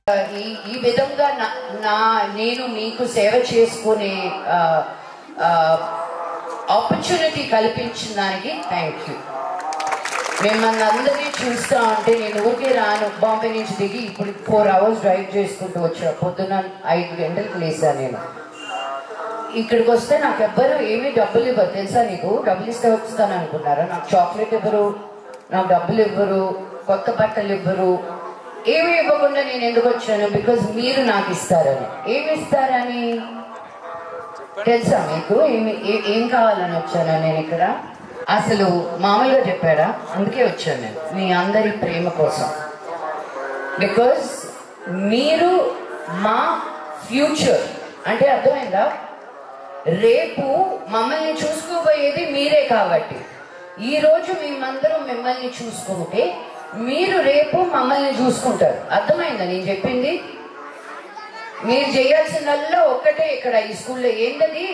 ఈ ఈ విధంగా నా నా నేను మీకు సేవ చేసుకునే ఆపర్చునిటీ కల్పించిన దానికి థ్యాంక్ యూ మిమ్మల్ని అందరినీ చూస్తా ఉంటే నేను ఊరికే రాను బాంబే నుంచి దిగి ఇప్పుడు ఫోర్ అవర్స్ డ్రైవ్ చేసుకుంటూ వచ్చా పొద్దున ఐదు గంటలకు లేసాను నేను ఇక్కడికి వస్తే నాకు ఎవ్వరు ఏమీ డబ్బులు ఇవ్వరు తెలుసా నీకు డబ్బులు ఇస్తే వస్తాను అనుకున్నారా నాకు చాక్లెట్ ఇవ్వరు నాకు డబ్బులు ఇవ్వరు కొత్త బట్టలు ఇవ్వరు ఏమి ఇవ్వకుండా నేను ఎందుకు వచ్చాను బికాజ్ మీరు నాకు ఇస్తారని ఏమి ఇస్తారని తెలుసా మీకు ఏమి ఏ- ఏం కావాలని వచ్చాను నేను ఇక్కడ అసలు మామూలుగా చెప్పాడా అందుకే వచ్చాను నేను మీ అందరి ప్రేమ కోసం బికాజ్ మీరు మా ఫ్యూచర్ అంటే అర్థమైందా రేపు మమ్మల్ని చూసుకోబోయేది మీరే కాబట్టి ఈ రోజు మేమందరం మిమ్మల్ని చూసుకుంటే మీరు రేపు మమ్మల్ని చూసుకుంటారు అర్థమైందా నేను చెప్పింది మీరు చేయాల్సిందల్లా ఒక్కటే ఇక్కడ ఈ స్కూల్లో ఏంటది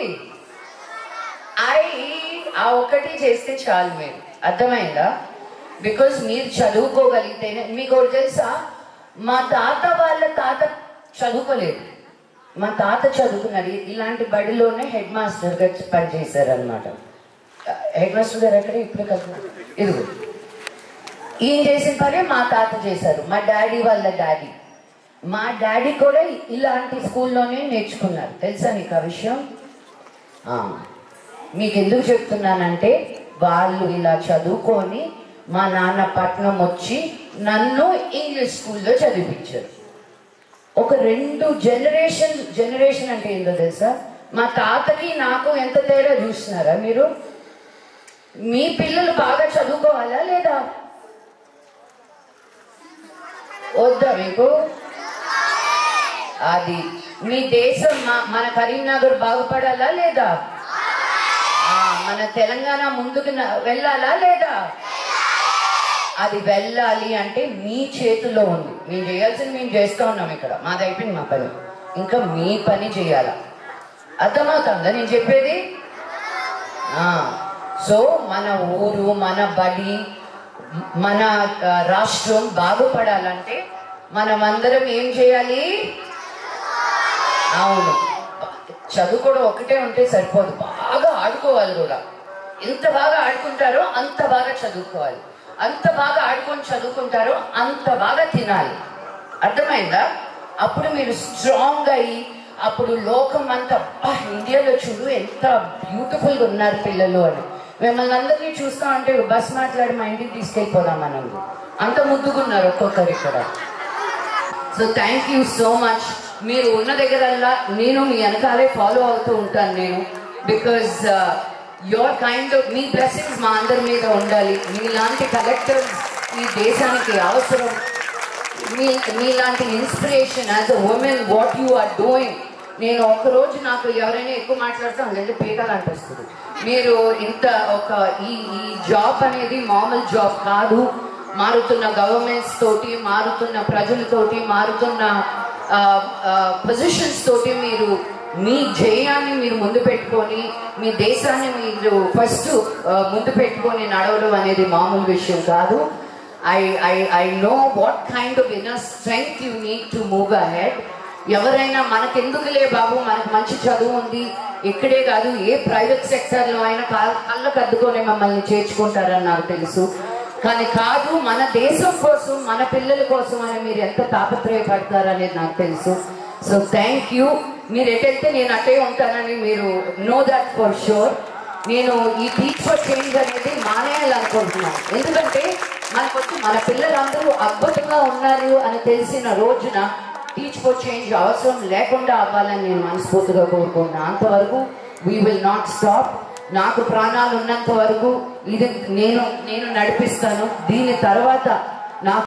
ఐ ఆ ఒక్కటి చేస్తే చాలు మీరు అర్థమైందా బికాజ్ మీరు చదువుకోగలిగితేనే మీకు ఒకటి తెలుసా మా తాత వాళ్ళ తాత చదువుకోలేదు మా తాత చదువుకున్నాడు ఇ- ఇలాంటి బడిలోనే హెడ్ మాస్టర్గా పనిచేశారు అనమాట హెడ్ మాస్టర్ గారు ఎక్కడ ఇప్పుడే కదా ఇదిగో ఈయన చేసిన పనే మా తాత చేశారు మా డాడీ వాళ్ళ డాడీ మా డాడీ కూడా ఇలాంటి స్కూల్లోనే నేర్చుకున్నారు తెలుసా నీకు ఆ విషయం ఆ. మీకు ఎందుకు చెప్తున్నానంటే వాళ్ళు ఇలా చదువుకొని మా నాన్న పట్నం వచ్చి నన్ను ఇంగ్లీష్ స్కూల్లో చదివించారు ఒక రెండు జనరేషన్ జనరేషన్ అంటే ఏంటో తెలుసా మా తాతకి నాకు ఎంత తేడా చూస్తున్నారా మీరు మీ పిల్లలు బాగా చదువుకోవాలా లేదా వద్దా మీకు అది మీ దేశం మా- మన కరీంనగర్ బాగుపడాలా లేదా ఆ, మన తెలంగాణ ముందుకు న- వెళ్ళాలా లేదా అది వెళ్ళాలి అంటే మీ చేతుల్లో ఉంది మేము చేయాల్సింది మేము చేస్తూ ఉన్నాం ఇక్కడ మాది అయిపోయింది మా పని ఇంకా మీ పని చేయాలా అర్థమవుతుందా నేను చెప్పేది ఆ, సో మన ఊరు మన బడి మన ఆ, రాష్ట్రం బాగుపడాలంటే మనమందరం ఏం చేయాలి అవును చదువు కూడా ఒకటే ఉంటే సరిపోదు బాగా ఆడుకోవాలి కూడా ఎంత బాగా ఆడుకుంటారో అంత బాగా చదువుకోవాలి అంత బాగా ఆడుకొని చదువుకుంటారో అంత బాగా తినాలి అర్థమైందా అప్పుడు మీరు స్ట్రాంగ్ అయ్యి అప్పుడు లోకం అంతా "అబ్బా, ఇండియాలో చూడు ఎంత బ్యూటిఫుల్ గా ఉన్నారు పిల్లలు అని మిమ్మల్ని అందరినీ చూస్తా ఉంటే బస్ మాట్లాడి మా ఇంటికి తీసుకెళ్ళిపోదాం మనం అంత ముద్దుగున్నారు ఒక్కొక్కరు ఇక్కడ so thank you so much మీరు ఉన్న దగ్గరల్లా నేను మీ వెనకాలే ఫాలో అవుతూ ఉంటాను నేను బికాజ్ యువర్ కైండ్ ఆఫ్ మీ బ్లెస్సింగ్స్ మా అందరి మీద ఉండాలి మీలాంటి కలెక్టర్స్ ఈ దేశానికి అవసరం మీ మీలాంటి inspiration as a women what you are doing నేను ఒక రోజు నాకు ఎవరైనా ఎక్కువ మాట్లాడితే అంటే పీకలు అనిపిస్తుంది మీరు ఇంత ఒక ఈ ఈ జాబ్ అనేది మామూలు జాబ్ కాదు మారుతున్న గవర్నమెంట్స్ తోటి మారుతున్న ప్రజలతోటి మారుతున్న పొజిషన్స్ తోటి మీరు మీ జయాన్ని మీరు ముందు పెట్టుకొని మీ దేశాన్ని మీరు ఫస్ట్ ముందు పెట్టుకొని నడవడం అనేది మామూలు విషయం కాదు I I I know what kind of inner strength you need to move ahead ఎవరైనా మనకెందుకులే బాబు మనకు మంచి చదువు ఉంది ఇక్కడే కాదు ఏ ప్రైవేట్ సెక్టర్లో అయినా కా- కళ్ళకు అద్దుకొని మమ్మల్ని చేర్చుకుంటారని నాకు తెలుసు కానీ కాదు మన దేశం కోసం మన పిల్లల కోసం అని మీరు ఎంత తాపత్రయపడతారనేది నాకు తెలుసు సో థ్యాంక్ యూ మీరు ఎటైతే నేను అటే ఉంటానని మీరు నో దట్ ఫర్ షూర్ నేను ఈ టీచ్ ఫర్ చేంజ్ అనేది మానేయాలనుకుంటున్నాను ఎందుకంటే మనకు వచ్చి మన పిల్లలందరూ అద్భుతంగా ఉన్నారు అని తెలిసిన రోజున టీచ్ ఫర్ చేంజ్ అవసరం లేకుండా అవ్వాలని నేను మనస్ఫూర్తిగా కోరుకుంటున్నాను అంతవరకు వీ విల్ నాట్ స్టాప్ నాకు ప్రాణాలు ఉన్నంత వరకు ఇది నేను నేను నడిపిస్తాను దీని తర్వాత నా